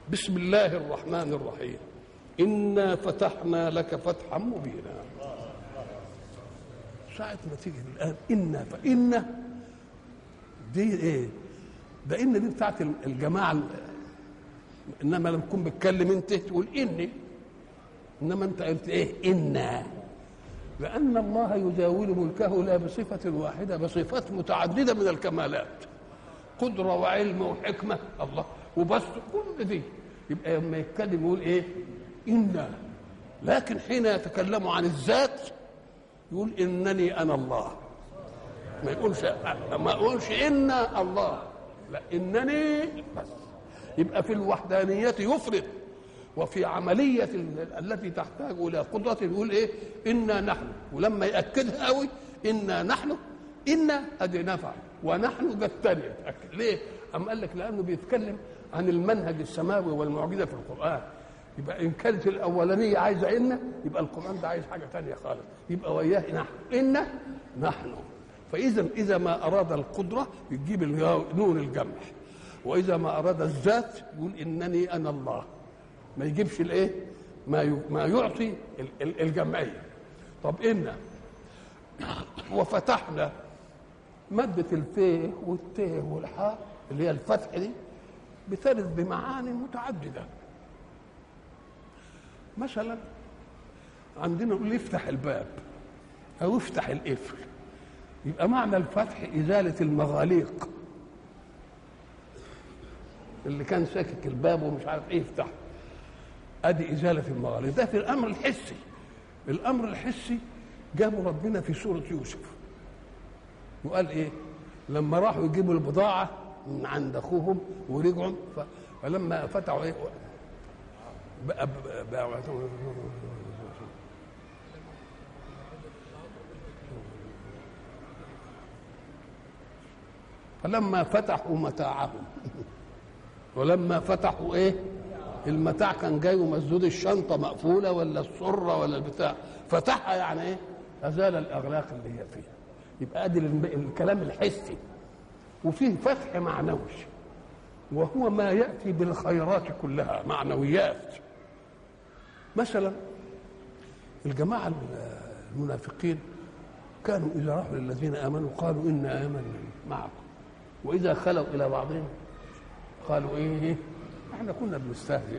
بسم الله الرحمن الرحيم إنا فتحنا لك فتحا مبينا ساعة ما تيجي الآن إنا فإنا دي إيه؟ ده إن دي بتاعت الجماعة إنما لما تكون بتكلم أنت تقول إني إنما أنت قلت إيه إنا لأن الله يزاول ملكه لا بصفة واحدة بصفات متعددة من الكمالات قدرة وعلم وحكمة الله وبس كل دي يبقى لما يتكلم يقول ايه إنا لكن حين يتكلم عن الذات يقول إنني أنا الله ما يقولش ما يقولش إنا الله لا إنني بس يبقى في الوحدانية يفرد وفي عملية التي تحتاج إلى قدرة يقول إيه إنا نحن ولما يأكدها قوي إنا نحن إنا أدي نفع ونحن جت تانية تأكد ليه؟ أم قال لك لأنه بيتكلم عن المنهج السماوي والمعجزة في القرآن يبقى إن كانت الأولانية عايزة إنا يبقى القرآن ده عايز حاجة تانية خالص يبقى وياه نحن إنا نحن فإذا إذا ما أراد القدرة يجيب نون الجمع وإذا ما أراد الذات يقول إنني أنا الله ما يجيبش الايه ما ما يعطي الجمعيه طب ان وفتحنا مادة الفيه والتيه والحاء اللي هي الفتح دي بترد بمعاني متعددة مثلا عندنا نقول يفتح الباب أو يفتح القفل يبقى معنى الفتح إزالة المغاليق اللي كان ساكك الباب ومش عارف ايه يفتحه ادي ازاله المغاليق ده في الامر الحسي الامر الحسي جابوا ربنا في سوره يوسف وقال ايه لما راحوا يجيبوا البضاعه من عند اخوهم ورجعوا فلما فتحوا ايه بقى بقى فلما فتحوا متاعهم ولما فتحوا ايه المتاع كان جاي ومسدود الشنطة مقفولة ولا السرة ولا البتاع فتحها يعني ايه أزال الأغلاق اللي هي فيها يبقى أدي الكلام الحسي وفيه فتح معنوي وهو ما يأتي بالخيرات كلها معنويات مثلا الجماعة المنافقين كانوا إذا راحوا للذين آمنوا قالوا إنا آمنا معكم وإذا خلوا إلى بعضهم قالوا إيه احنا كنا بنستهزئ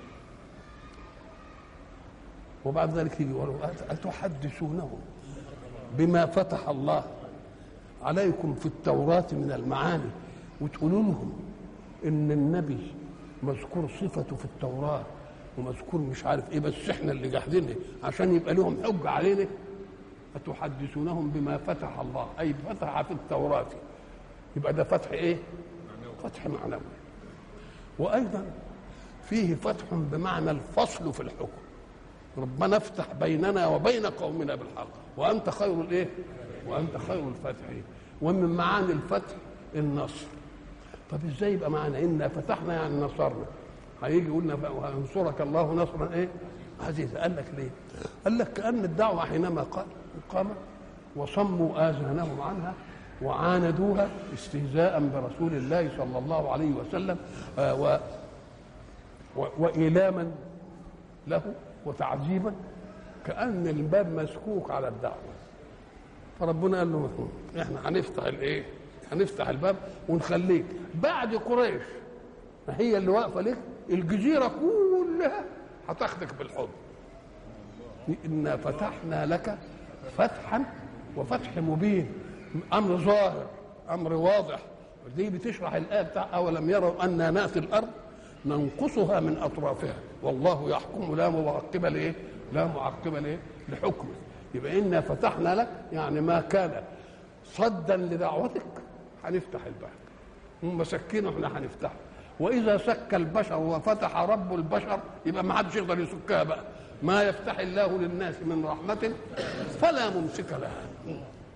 وبعد ذلك يجي يقولوا أتحدثونهم بما فتح الله عليكم في التوراة من المعاني وتقولوا لهم إن النبي مذكور صفته في التوراة ومذكور مش عارف إيه بس إحنا اللي جاحدينه عشان يبقى لهم حجة علينا أتحدثونهم بما فتح الله أي فتح في التوراة يبقى ده فتح إيه؟ فتح معنوي وايضا فيه فتح بمعنى الفصل في الحكم ربنا افتح بيننا وبين قومنا بالحق وانت خير الايه وانت خير الفاتحين ومن معاني الفتح النصر طب ازاي يبقى معنا انا فتحنا يعني نصرنا هيجي يقولنا وينصرك الله نصرا ايه عزيزا قال لك ليه قال لك كان الدعوه حينما قال قامت وصموا اذانهم عنها وعاندوها استهزاء برسول الله صلى الله عليه وسلم آه و و وإيلاما له وتعذيبا كأن الباب مسكوك على الدعوة فربنا قال له احنا هنفتح الايه؟ هنفتح الباب ونخليك بعد قريش ما هي اللي واقفه لك الجزيره كلها هتاخدك بالحضن انا فتحنا لك فتحا وفتح مبين امر ظاهر امر واضح دي بتشرح الايه بتاع اولم يروا انا ناتي الارض ننقصها من اطرافها والله يحكم لا معقب لايه؟ لا معقب لايه؟ لحكمه يبقى انا فتحنا لك يعني ما كان صدا لدعوتك هنفتح الباب هم سكينه احنا هنفتحه واذا سك البشر وفتح رب البشر يبقى ما حدش يقدر يسكها بقى ما يفتح الله للناس من رحمه فلا ممسك لها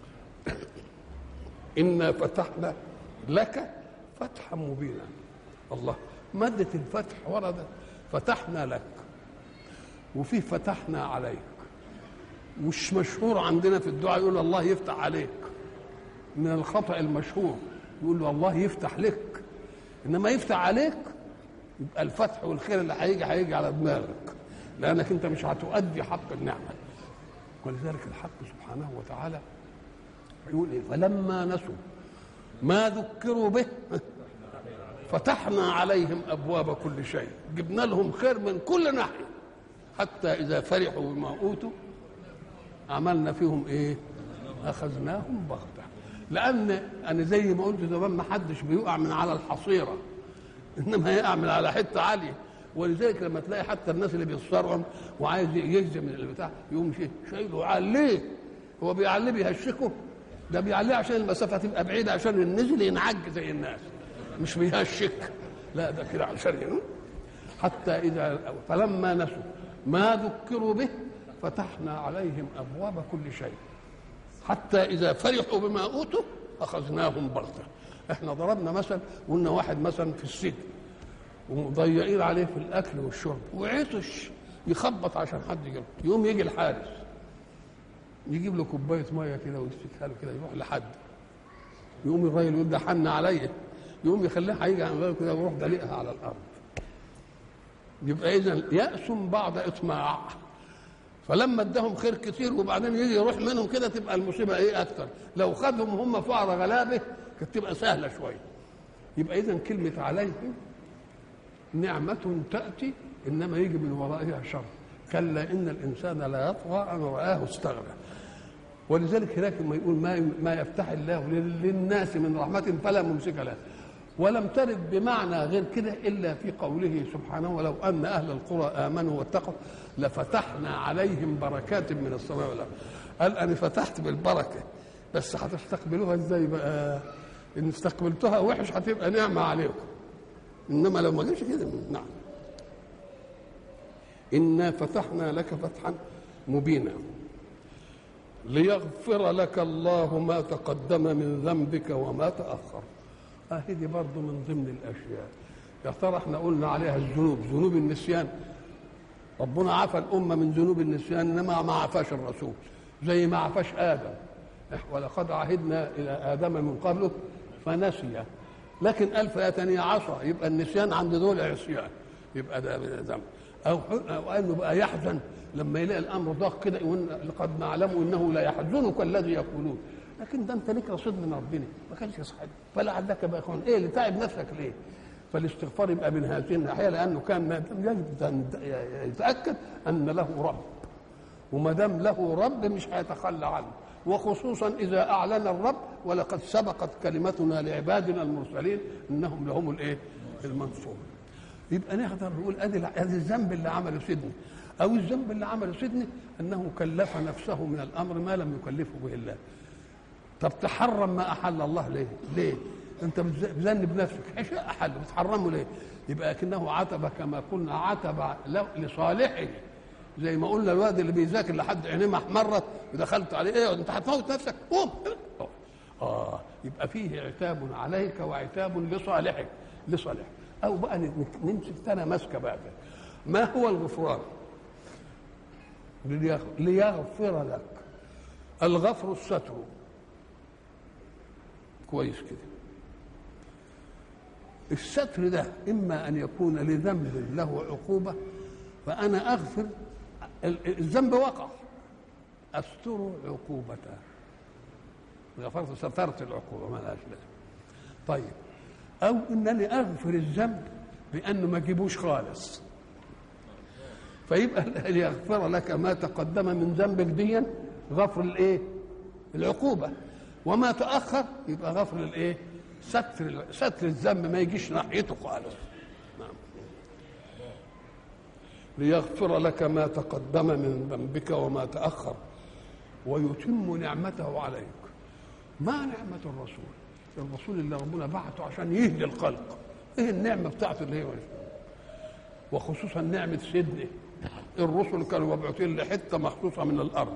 إنا فتحنا لك فتحا مبينا الله مادة الفتح وردت فتحنا لك وفي فتحنا عليك مش مشهور عندنا في الدعاء يقول الله يفتح عليك من الخطأ المشهور يقول له الله يفتح لك إنما يفتح عليك يبقى الفتح والخير اللي هيجي هيجي على دماغك لانك انت مش هتؤدي حق النعمه ولذلك الحق سبحانه وتعالى يقول ايه فلما نسوا ما ذكروا به فتحنا عليهم ابواب كل شيء جبنا لهم خير من كل ناحيه حتى اذا فرحوا بما اوتوا عملنا فيهم ايه اخذناهم بغته لان انا زي ما قلت زمان ما حدش بيقع من على الحصيره انما يقع من على حته عاليه ولذلك لما تلاقي حتى الناس اللي بيصرهم وعايز يهزم البتاع يقوم شيء شايله عليه هو بيعليه بيهشكه ده بيعليه عشان المسافه تبقى بعيده عشان النزل ينعج زي الناس مش بيهشك لا ده كده عشان ين- حتى اذا فلما نسوا ما ذكروا به فتحنا عليهم ابواب كل شيء حتى اذا فرحوا بما اوتوا اخذناهم بغته احنا ضربنا مثل قلنا واحد مثلا في السجن ومضيقين عليه في الاكل والشرب وعطش يخبط عشان حد يجيب يوم يجي الحارس يجيب له كوبايه ميه كده ويسكها له كده يروح لحد يقوم الراجل يقول ده حن عليا يقوم يخليه هيجي على الراجل كده ويروح دلقها على الارض يبقى اذا يأس بعد اطماع فلما اداهم خير كتير وبعدين يجي يروح منهم كده تبقى المصيبه ايه اكتر لو خدهم هم فقراء غلابه كانت تبقى سهله شويه يبقى اذا كلمه عليهم نعمة تأتي إنما يجي من ورائها شر كلا إن الإنسان لا يطغى أن رآه استغنى ولذلك هناك لما يقول ما ما يفتح الله للناس من رحمة فلا ممسك له ولم ترد بمعنى غير كده إلا في قوله سبحانه ولو أن أهل القرى آمنوا واتقوا لفتحنا عليهم بركات من السماء والأرض قال أنا فتحت بالبركة بس هتستقبلوها ازاي بقى ان استقبلتها وحش هتبقى نعمة عليكم انما لو ما جاش كده نعم انا فتحنا لك فتحا مبينا ليغفر لك الله ما تقدم من ذنبك وما تاخر اهي دي برضه من ضمن الاشياء يا ترى احنا قلنا عليها الذنوب ذنوب النسيان ربنا عفى الامه من ذنوب النسيان انما ما عفاش الرسول زي ما عفاش ادم ولقد عهدنا الى ادم من قبله فنسي لكن قال فيا تانية عصى يبقى النسيان عند دول عصيان يبقى ده ذنب او او انه بقى يحزن لما يلاقي الامر ضاق كده يقول لقد نعلم انه لا يحزنك الذي يقولون لكن ده انت ليك رصيد من ربنا ما كانش يصحى فلعلك بقى يكون ايه اللي تعب نفسك ليه؟ فالاستغفار يبقى من هذه الناحيه لانه كان يجب ان يتاكد ان له رب وما دام له رب مش هيتخلى عنه وخصوصا اذا اعلن الرب ولقد سبقت كلمتنا لعبادنا المرسلين انهم لهم الايه؟ المنصور. يبقى نقدر نقول ادي ادي الذنب اللي عمله سيدنا او الذنب اللي عمله سيدنا انه كلف نفسه من الامر ما لم يكلفه به الله. طب تحرم ما احل الله ليه؟ ليه؟ انت بتذنب نفسك اشياء احل بتحرمه ليه؟ يبقى لكنه عتب كما قلنا عتب لصالحه زي ما قلنا الواد اللي بيذاكر لحد عينيه ما احمرت ودخلت عليه ايه انت هتموت نفسك قوم اه يبقى فيه عتاب عليك وعتاب لصالحك لصالحك او بقى نمسك سنه ماسكه بقى ما هو الغفران ليغفر لك الغفر الستر كويس كده الستر ده اما ان يكون لذنب له عقوبه فانا اغفر الذنب وقع استر عقوبته غفرت سترت العقوبه ما لهاش لازمه طيب او انني اغفر الذنب بانه ما اجيبوش خالص فيبقى ليغفر لك ما تقدم من ذنبك ديا غفر الايه العقوبه وما تاخر يبقى غفر الايه ستر ستر الذنب ما يجيش ناحيته خالص نعم ليغفر لك ما تقدم من ذنبك وما تأخر ويتم نعمته عليك ما نعمة الرسول الرسول اللي ربنا بعته عشان يهدي الخلق ايه النعمة بتاعته اللي هي وخصوصا نعمة سيدنا الرسل كانوا مبعوثين لحتة مخصوصة من الأرض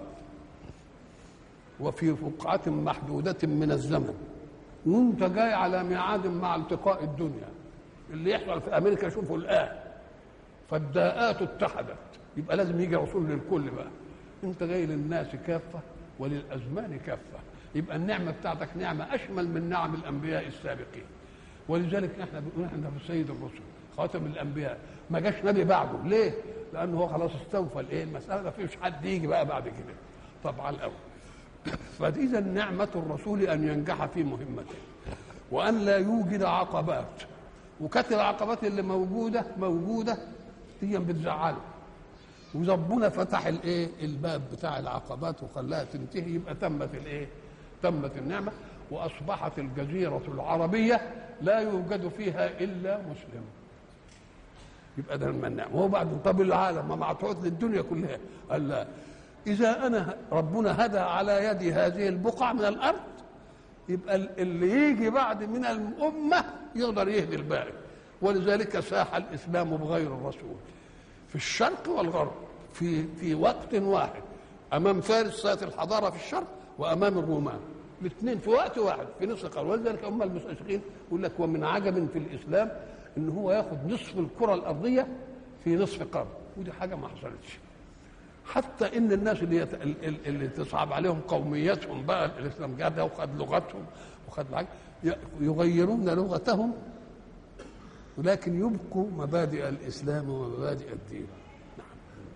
وفي فقعة محدودة من الزمن وانت جاي على ميعاد مع التقاء الدنيا اللي يحصل في امريكا شوفوا الان فالداءات اتحدت يبقى لازم يجي رسول للكل بقى انت جاي للناس كافه وللازمان كافه يبقى النعمه بتاعتك نعمه اشمل من نعم الانبياء السابقين ولذلك احنا بنقول احنا في سيد الرسل خاتم الانبياء ما جاش نبي بعده ليه لانه هو خلاص استوفى الايه المساله ما فيش حد يجي بقى بعد كده طبعا الاول فاذا نعمه الرسول ان ينجح في مهمته وان لا يوجد عقبات وكانت العقبات اللي موجوده موجوده هي بتزعله وربنا فتح الايه الباب بتاع العقبات وخلاها تنتهي يبقى تمت الايه تمت النعمه واصبحت الجزيره العربيه لا يوجد فيها الا مسلم يبقى ده من النعمه هو بعد طب العالم ما معطوط للدنيا كلها قال لا اذا انا ربنا هدى على يدي هذه البقع من الارض يبقى اللي يجي بعد من الامه يقدر يهدي الباقي ولذلك ساح الاسلام بغير الرسول في الشرق والغرب في في وقت واحد امام فارس ساعه الحضاره في الشرق وامام الرومان الاثنين في وقت واحد في نصف قرن ولذلك هم المستشرقين يقول لك ومن عجب في الاسلام ان هو ياخذ نصف الكره الارضيه في نصف قرن ودي حاجه ما حصلتش حتى ان الناس اللي يت... اللي تصعب عليهم قوميتهم بقى الاسلام جاب وخد لغتهم وخد الحاجة يغيرون لغتهم ولكن يبقوا مبادئ الاسلام ومبادئ الدين نعم.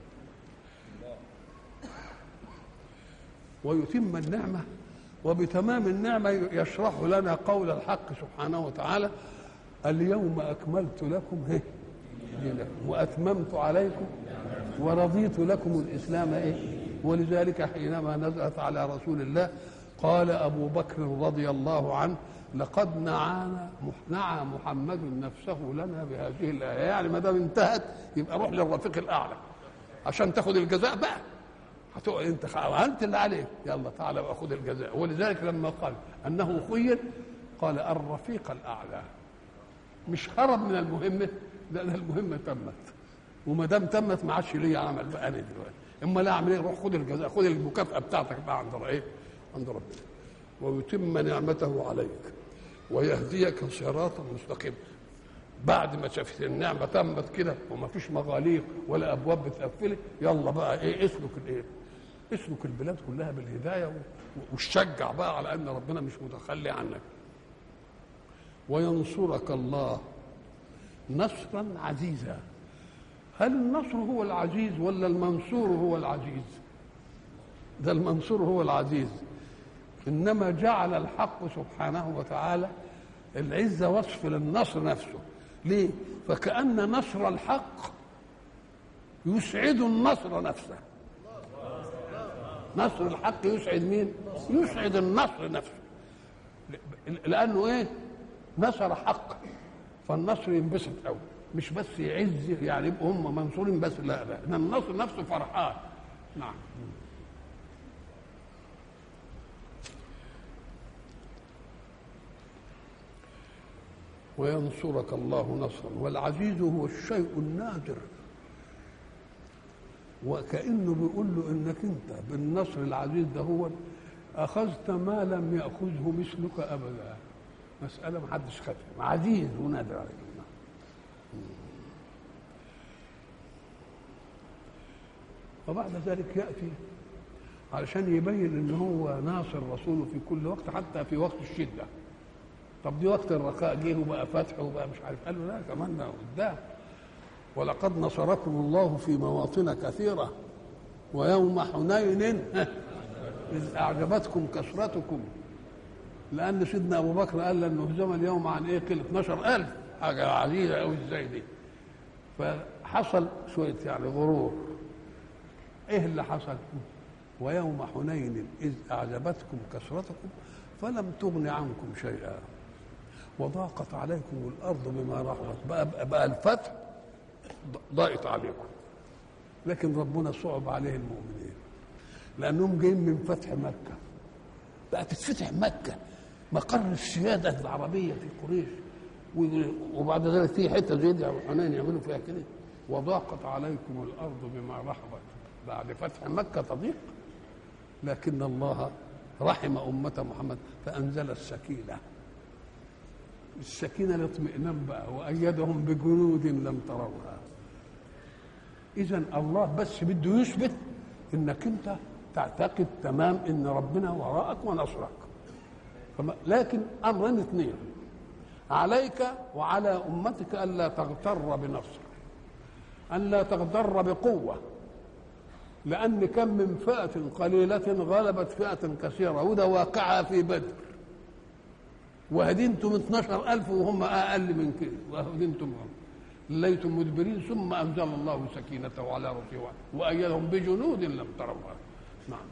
ويتم النعمه وبتمام النعمه يشرح لنا قول الحق سبحانه وتعالى اليوم اكملت لكم هي دينكم واتممت عليكم ورضيت لكم الاسلام ايه ولذلك حينما نزلت على رسول الله قال ابو بكر رضي الله عنه لقد نعانا نعى محمد نفسه لنا بهذه الايه يعني ما دام انتهت يبقى روح للرفيق الاعلى عشان تاخد الجزاء بقى هتقعد انت انت اللي عليك يلا تعالى واخذ الجزاء ولذلك لما قال انه خير قال الرفيق الاعلى مش هرب من المهمه لان المهمه تمت وما دام تمت ما عادش ليا عمل بقى انا دلوقتي اما لا اعمل ايه روح خد الجزاء خد المكافاه بتاعتك بقى عند ايه عند ربنا ويتم نعمته عليك ويهديك صراطا مستقيما بعد ما شافت النعمه تمت كده وما فيش مغاليق ولا ابواب بتقفلك يلا بقى ايه اسلك الايه اسلك البلاد كلها بالهدايه وشجع بقى على ان ربنا مش متخلي عنك وينصرك الله نصرا عزيزا هل النصر هو العزيز ولا المنصور هو العزيز ده المنصور هو العزيز انما جعل الحق سبحانه وتعالى العزه وصف للنصر نفسه ليه فكأن نصر الحق يسعد النصر نفسه نصر الحق يسعد مين يسعد النصر نفسه لانه ايه نصر حق فالنصر ينبسط قوي مش بس يعز يعني يبقوا هم منصورين بس لا لا ان النصر نفسه فرحان نعم وينصرك الله نصرا والعزيز هو الشيء النادر وكانه بيقول له انك انت بالنصر العزيز ده هو اخذت ما لم ياخذه مثلك ابدا مساله ما حدش خدها عزيز ونادر عليك وبعد ذلك ياتي علشان يبين ان هو ناصر رسوله في كل وقت حتى في وقت الشده طب دي وقت الرخاء جه وبقى فتح وبقى مش عارف قال له لا كمان ده قدام ولقد نصركم الله في مواطن كثيره ويوم حنين إذ أعجبتكم كثرتكم لأن سيدنا أبو بكر قال لأنه هزم اليوم عن إيه قل 12000 حاجة عزيزة أوي إزاي دي فحصل شوية يعني غرور إيه اللي حصل؟ ويوم حنين إذ أعجبتكم كثرتكم فلم تغن عنكم شيئا وضاقت عليكم الأرض بما رحبت بقى, بقى الفتح ضاقت عليكم لكن ربنا صعب عليه المؤمنين لأنهم جايين من فتح مكة بقى تتفتح مكة مقر السيادة العربية في قريش وبعد ذلك في حتة زي دي حنين يعملوا فيها كده وضاقت عليكم الأرض بما رحبت بعد فتح مكة تضيق لكن الله رحم أمة محمد فأنزل السكينة السكينة الاطمئنان بقى وأيدهم بجنود لم تروها إذا الله بس بده يثبت إنك أنت تعتقد تمام إن ربنا وراءك ونصرك لكن أمرين اثنين عليك وعلى امتك الا تغتر بنصر ان لا تغتر بقوه لان كم من فئه قليله غلبت فئه كثيره وده واقعها في بدر وهدنتم 12000 وهم اقل من كده وهدنتم ليتم مدبرين ثم انزل الله سكينته على رسوله وايدهم بجنود لم تروها نعم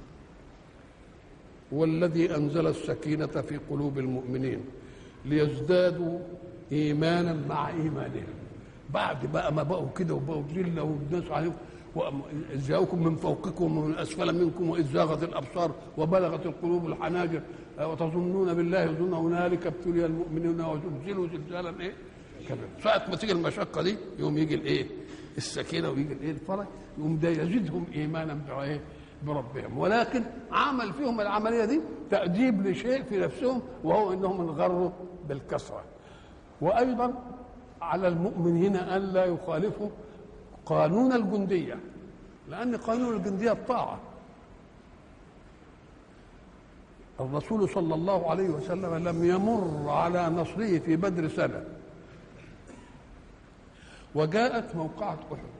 والذي انزل السكينه في قلوب المؤمنين ليزدادوا ايمانا مع ايمانهم بعد بقى ما بقوا كده وبقوا ذله والناس عليهم وإذ جاءوكم من فوقكم ومن اسفل منكم واذ زاغت الابصار وبلغت القلوب الحناجر وتظنون بالله ظن هنالك ابتلي المؤمنون وزلزلوا زلزالا ايه؟ كبير ساعة ما تيجي المشقة دي يوم يجي الايه؟ السكينة ويجي الايه؟ الفرج يقوم ده يزيدهم ايمانا بايه؟ بربهم ولكن عمل فيهم العملية دي تأديب لشيء في نفسهم وهو انهم انغروا بالكثرة وايضا على المؤمنين ان لا يخالفوا قانون الجندية لأن قانون الجندية الطاعة الرسول صلى الله عليه وسلم لم يمر على نصره في بدر سنة وجاءت موقعة أحد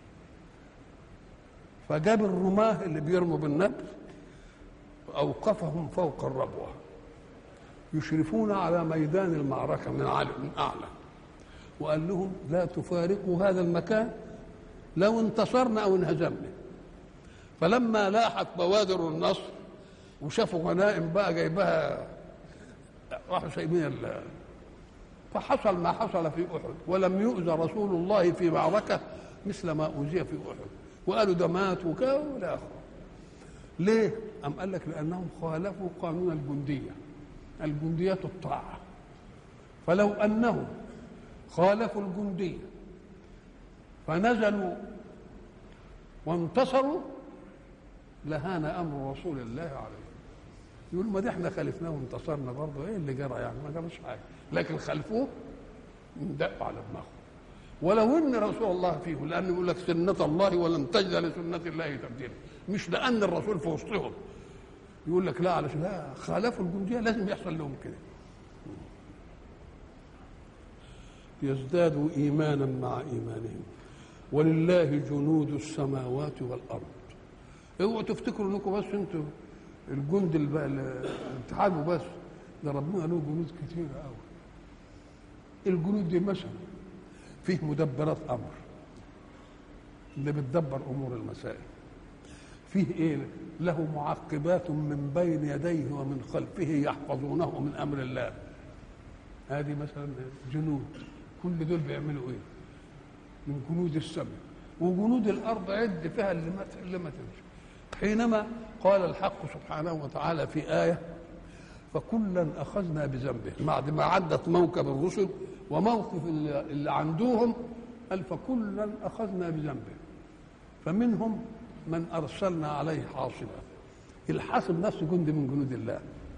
فجاب الرماة اللي بيرموا بالنبل أوقفهم فوق الربوة يشرفون على ميدان المعركة من على من أعلى وقال لهم لا تفارقوا هذا المكان لو انتصرنا أو انهزمنا فلما لاحت بوادر النصر وشافوا غنائم بقى جايبها راحوا سايبين ال فحصل ما حصل في احد ولم يؤذى رسول الله في معركه مثل ما اوذي في احد وقالوا ده مات وكذا والى اخره ليه؟ أم قال لك لأنهم خالفوا قانون الجندية الجندية الطاعة فلو أنهم خالفوا الجندية فنزلوا وانتصروا لهان أمر رسول الله عليه يقول ما دي احنا خالفناه وانتصرنا برضه ايه اللي جرى يعني ما جراش حاجه لكن خلفوه دقوا على دماغه ولو ان رسول الله فيه لانه يقول لك سنه الله ولن تجد لسنه الله تبديلا مش لان الرسول في وسطهم يقول لك لا علشان لا خالفوا الجنديه لازم يحصل لهم كده يزدادوا ايمانا مع ايمانهم ولله جنود السماوات والارض اوعوا تفتكروا انكم بس انتوا الجند الاتحاد وبس ده ربنا له جنود كتيره قوي الجنود دي مثلا فيه مدبرات امر اللي بتدبر امور المسائل فيه ايه له معقبات من بين يديه ومن خلفه يحفظونه من امر الله هذه مثلا جنود كل دول بيعملوا ايه من جنود السماء وجنود الارض عد فيها اللي ما اللي ما تمشي حينما قال الحق سبحانه وتعالى في ايه فكلا اخذنا بذنبه بعد ما عدت موكب الرسل وموقف اللي عندوهم قال فكلا اخذنا بذنبه فمنهم من ارسلنا عليه حاصبا الحاصب نفسه جند من جنود الله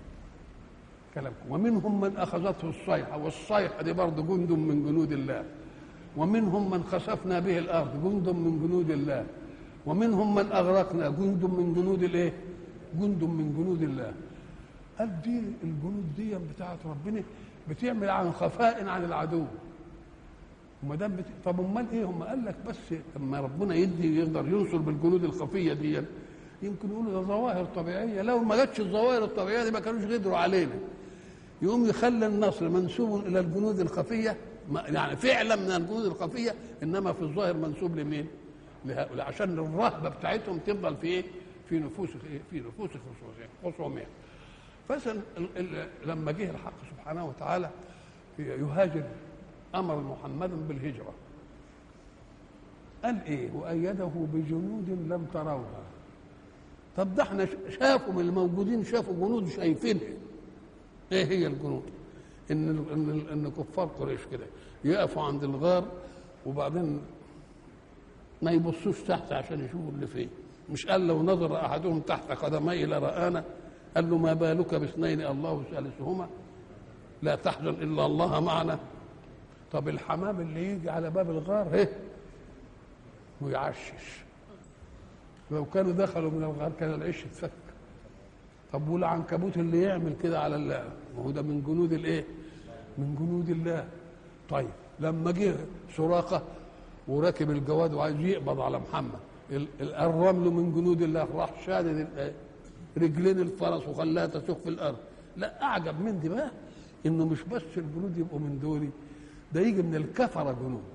كلامكم ومنهم من اخذته الصيحه والصيحه دي برضه جند من جنود الله ومنهم من خسفنا به الارض جند من جنود الله ومنهم من اغرقنا جند من جنود الايه جند من جنود الله قال دي الجنود دي بتاعت ربنا بتعمل عن خفاء عن العدو وما دام بت... طب امال ايه هم قال لك بس لما ربنا يدي يقدر ينصر بالجنود الخفيه دي يمكن يقولوا ده ظواهر طبيعيه لو ما جاتش الظواهر الطبيعيه دي ما كانوش قدروا علينا يقوم يخلي النصر منسوب الى الجنود الخفيه يعني فعلا من الجنود الخفيه انما في الظاهر منسوب لمين؟ لهؤلاء عشان الرهبه بتاعتهم تفضل في ايه؟ في نفوس ايه؟ في نفوس خصومهم فاذا لما جه الحق سبحانه وتعالى يهاجر امر محمدا بالهجره قال ايه وايده بجنود لم تروها طب ده احنا شافوا من الموجودين شافوا جنود شايفينها ايه هي الجنود ان ان ان كفار قريش كده يقفوا عند الغار وبعدين ما يبصوش تحت عشان يشوفوا اللي فيه مش قال لو نظر احدهم تحت قدمي لرانا قال له ما بالك باثنين الله ثالثهما لا تحزن الا الله معنا طب الحمام اللي يجي على باب الغار ايه ويعشش لو كانوا دخلوا من الغار كان العش اتفك طب والعنكبوت اللي يعمل كده على الله ما هو ده من جنود الايه من جنود الله طيب لما جه سراقه وراكب الجواد وعايز يقبض على محمد ال- ال- الرمل من جنود الله راح شادد ال- رجلين الفرس وخلاها تسوق في الارض لا اعجب من دي بقى انه مش بس الجنود يبقوا من دولي ده يجي من الكفره جنود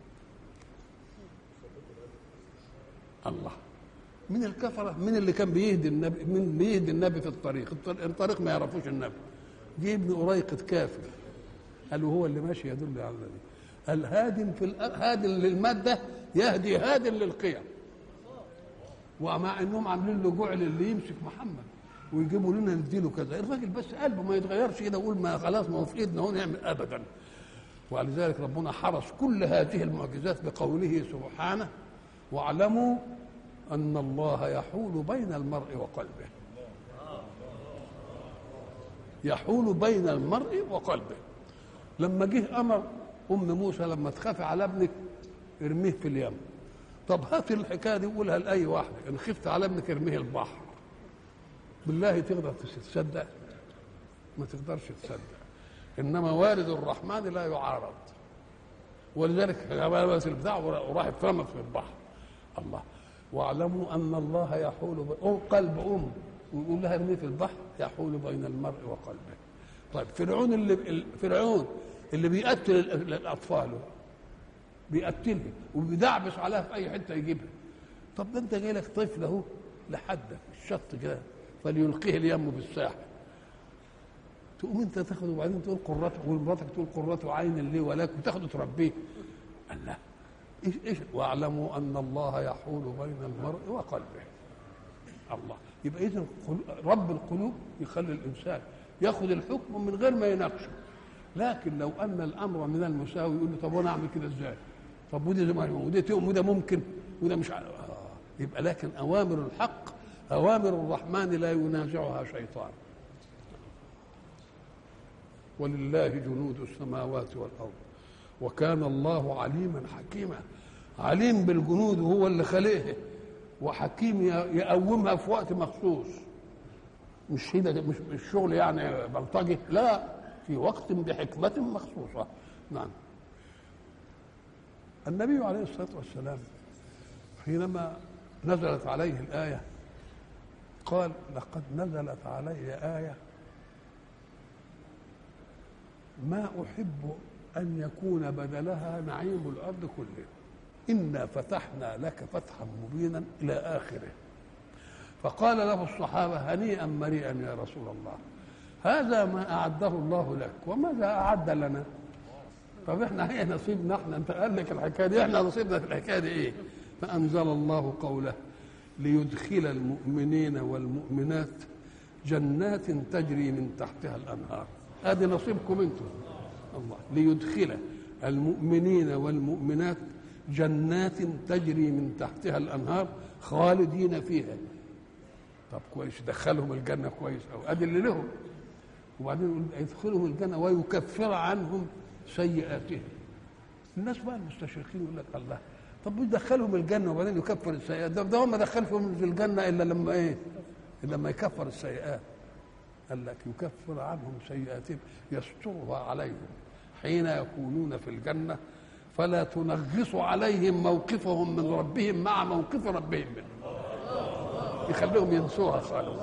الله من الكفره من اللي كان بيهدي النبي من بيهدي النبي في الطريق الطريق, الطريق ما يعرفوش النبي جه ابن أريقة كافر قالوا هو اللي ماشي يدل على النبي قال هاد في الأ- هاد للماده يهدي هاد للقيم ومع انهم عاملين له جعل اللي يمسك محمد ويجيبوا لنا نديله كذا الراجل بس قلبه ما يتغيرش كده يقول ما خلاص ما هو في ايدنا هو نعمل ابدا ولذلك ربنا حرس كل هذه المعجزات بقوله سبحانه واعلموا ان الله يحول بين المرء وقلبه يحول بين المرء وقلبه لما جه امر ام موسى لما تخافي على ابنك ارميه في اليم طب هات الحكايه دي وقولها لاي واحد ان خفت على ابنك ارميه البحر بالله تقدر تصدق ما تقدرش تصدق انما وارد الرحمن لا يعارض ولذلك لبس البتاع وراح اترمى في البحر الله واعلموا ان الله يحول ب... أو قلب ام ويقول لها ارميه في البحر يحول بين المرء وقلبه طيب فرعون اللي فرعون اللي بيقتل ال- الاطفال بيقتلها وبيدعبس عليها في اي حته يجيبها طب ده انت جاي لك طفل اهو لحدك الشط كده فليلقيه اليم بالساحل تقوم انت تاخده وبعدين تقول قرته ومراتك تقول قرته عين لي ولك وتاخده تربيه الله ايش ايش واعلموا ان الله يحول بين المرء وقلبه الله يبقى اذا رب القلوب يخلي الانسان ياخذ الحكم من غير ما يناقشه لكن لو ان الامر من المساوي يقول له طب وانا اعمل كده ازاي؟ طب وده زي ما هو، وده تقوم وده ممكن وده مش عارف. آه. يبقى لكن اوامر الحق اوامر الرحمن لا ينازعها شيطان ولله جنود السماوات والارض وكان الله عليما حكيما عليم بالجنود وهو اللي خلقها وحكيم ي- يقومها في وقت مخصوص مش هنا مش مش شغل يعني بلطجي لا في وقت بحكمة مخصوصة نعم النبي عليه الصلاة والسلام حينما نزلت عليه الآية قال لقد نزلت علي آية ما أحب أن يكون بدلها نعيم الأرض كله إنا فتحنا لك فتحا مبينا إلى آخره فقال له الصحابة هنيئا مريئا يا رسول الله هذا ما أعده الله لك وماذا أعد لنا طب احنا ايه نصيبنا احنا انت قال لك الحكايه دي احنا نصيبنا في الحكايه دي ايه فانزل الله قوله ليدخل المؤمنين والمؤمنات جنات تجري من تحتها الانهار هذه نصيبكم انتم الله ليدخل المؤمنين والمؤمنات جنات تجري من تحتها الانهار خالدين فيها طب كويس دخلهم الجنه كويس او ادي اللي لهم وبعدين يقول يدخلهم الجنه ويكفر عنهم سيئاتهم الناس بقى المستشرقين يقول لك الله طب يدخلهم الجنه وبعدين يكفر السيئات ده ده هو ما دخلهم في الجنه الا لما ايه؟ الا لما يكفر السيئات قال لك يكفر عنهم سيئاتهم يسترها عليهم حين يكونون في الجنه فلا تنغص عليهم موقفهم من ربهم مع موقف ربهم منهم يخليهم ينسوها خالص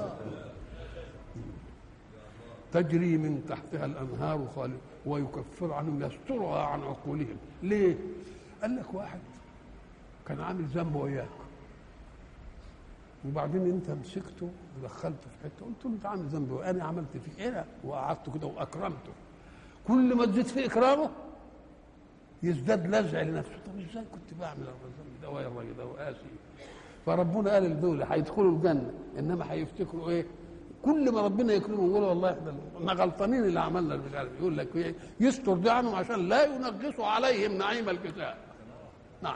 تجري من تحتها الانهار خالد ويكفر عنهم يسترها عن عقولهم ليه قال لك واحد كان عامل ذنب وياك وبعدين انت مسكته ودخلته في حته قلت له انت عامل ذنب وانا عملت فيك ايه وقعدته كده واكرمته كل ما تزيد في اكرامه يزداد لزع لنفسه طب ازاي كنت بعمل الذنب ده ويا الراجل ده وقاسي فربنا قال لدول هيدخلوا الجنه انما هيفتكروا ايه كل ما ربنا يكرمهم يقولوا والله احنا احنا غلطانين اللي عملنا مش عارف يقول لك إيه؟ يستر دي عنهم عشان لا ينغصوا عليهم نعيم الكتاب نعم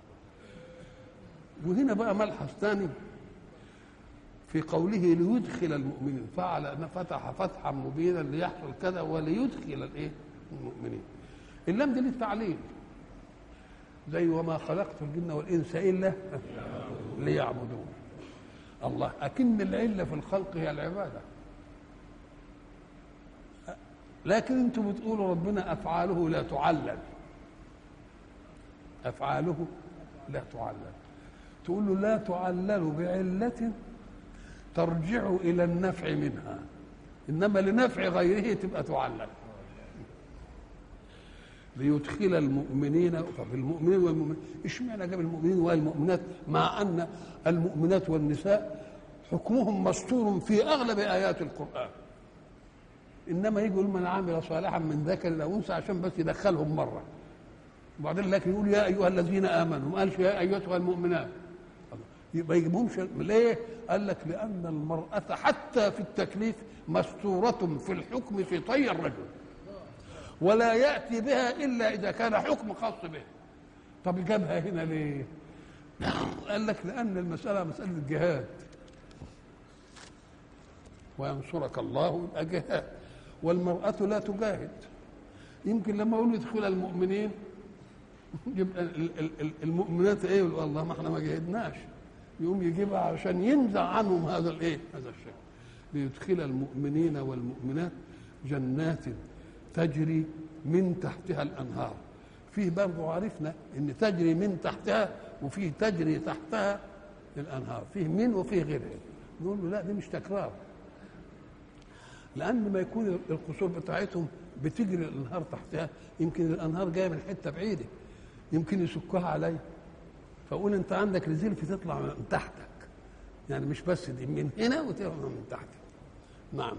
وهنا بقى ملحظ ثاني في قوله ليدخل المؤمنين فعل ان فتح فتحا مبينا ليحصل كذا وليدخل الايه المؤمنين اللام دي للتعليل زي وما خلقت الجن والانس الا ليعبدون الله اكن العله في الخلق هي العباده لكن انتم بتقولوا ربنا افعاله لا تعلل افعاله لا تعلل تقول له لا تعلل بعله ترجع الى النفع منها انما لنفع غيره تبقى تعلل ليدخل المؤمنين طب المؤمنين والمؤمنين اشمعنى جاب المؤمنين والمؤمنات مع ان المؤمنات والنساء حكمهم مستور في اغلب ايات القران انما يجي يقول من عمل صالحا من ذكر او انثى عشان بس يدخلهم مره وبعدين لكن يقول يا ايها الذين امنوا ما قالش يا ايتها المؤمنات يبقى يجيبهمش ليه؟ قال لك لان المراه حتى في التكليف مستوره في الحكم في طي الرجل ولا ياتي بها الا اذا كان حكم خاص به طب جابها هنا ليه؟ قال لك لان المساله مساله جهاد وينصرك الله يبقى جهاد والمرأة لا تجاهد يمكن لما يقولوا يدخل المؤمنين يبقى المؤمنات ايه يقولوا الله ما احنا ما جاهدناش يقوم يجيبها عشان ينزع عنهم هذا الايه هذا الشيء ليدخل المؤمنين والمؤمنات جنات تجري من تحتها الانهار فيه برضه عرفنا ان تجري من تحتها وفيه تجري تحتها الانهار فيه من وفيه غيرها نقول له لا دي مش تكرار لان ما يكون القصور بتاعتهم بتجري الانهار تحتها يمكن الانهار جايه من حته بعيده يمكن يسكوها علي فاقول انت عندك رزيلف تطلع من تحتك يعني مش بس دي من هنا وتطلع من تحتك نعم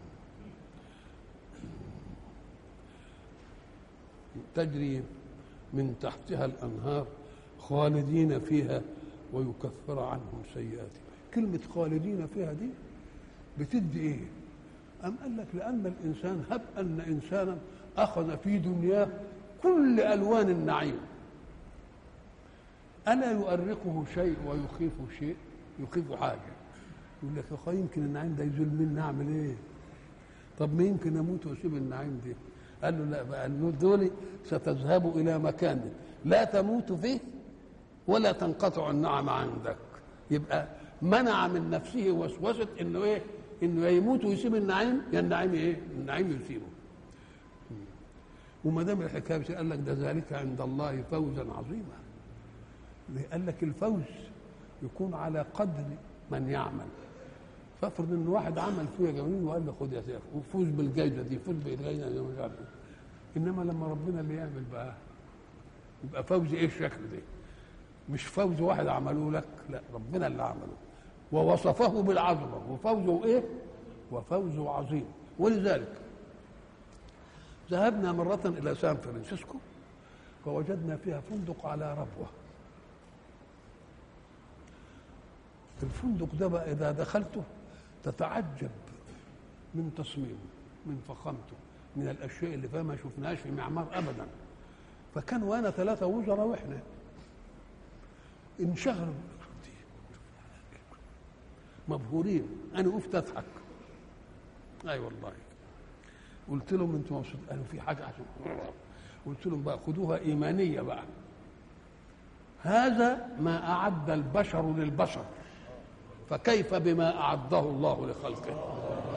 تجري من تحتها الانهار خالدين فيها ويكفر عنهم سيئاتهم كلمه خالدين فيها دي بتدي ايه أم قال لك لأن الإنسان هب أن إنسانا أخذ في دنياه كل ألوان النعيم ألا يؤرقه شيء ويخيفه شيء يخيفه حاجة يقول لك يا أخي يمكن النعيم ده يزول مني أعمل إيه طب ما يمكن أموت وأسيب النعيم دي قال له لا بقى دول ستذهب إلى مكان لا تموت فيه ولا تنقطع النعم عندك يبقى منع من نفسه وسوسة إنه إيه انه يموت ويسيب النعيم يا النعيم ايه؟ النعيم يسيبه. وما دام الحكايه قال لك ده ذلك عند الله فوزا عظيما. قال لك الفوز يكون على قدر من يعمل. فافرض ان واحد عمل فيها جميل وقال له خد يا سيف وفوز بالجائزه دي فوز بالجائزه دي مش عارف انما لما ربنا اللي يعمل بقى يبقى فوز ايه الشكل ده؟ مش فوز واحد عمله لك لا ربنا اللي عمله ووصفه بالعظمه وفوزه ايه؟ وفوزه عظيم ولذلك ذهبنا مرة إلى سان فرانسيسكو فوجدنا فيها فندق على ربوة الفندق ده بقى إذا دخلته تتعجب من تصميمه من فخامته من الأشياء اللي فيها ما شفناهاش في معمار أبدا فكان وانا ثلاثة وزراء واحنا انشغلوا مبهورين انا وقفت اضحك اي أيوة والله قلت لهم انتم مبسوطين قالوا في حاجه عشان قلت لهم بقى خدوها ايمانيه بقى هذا ما اعد البشر للبشر فكيف بما اعده الله لخلقه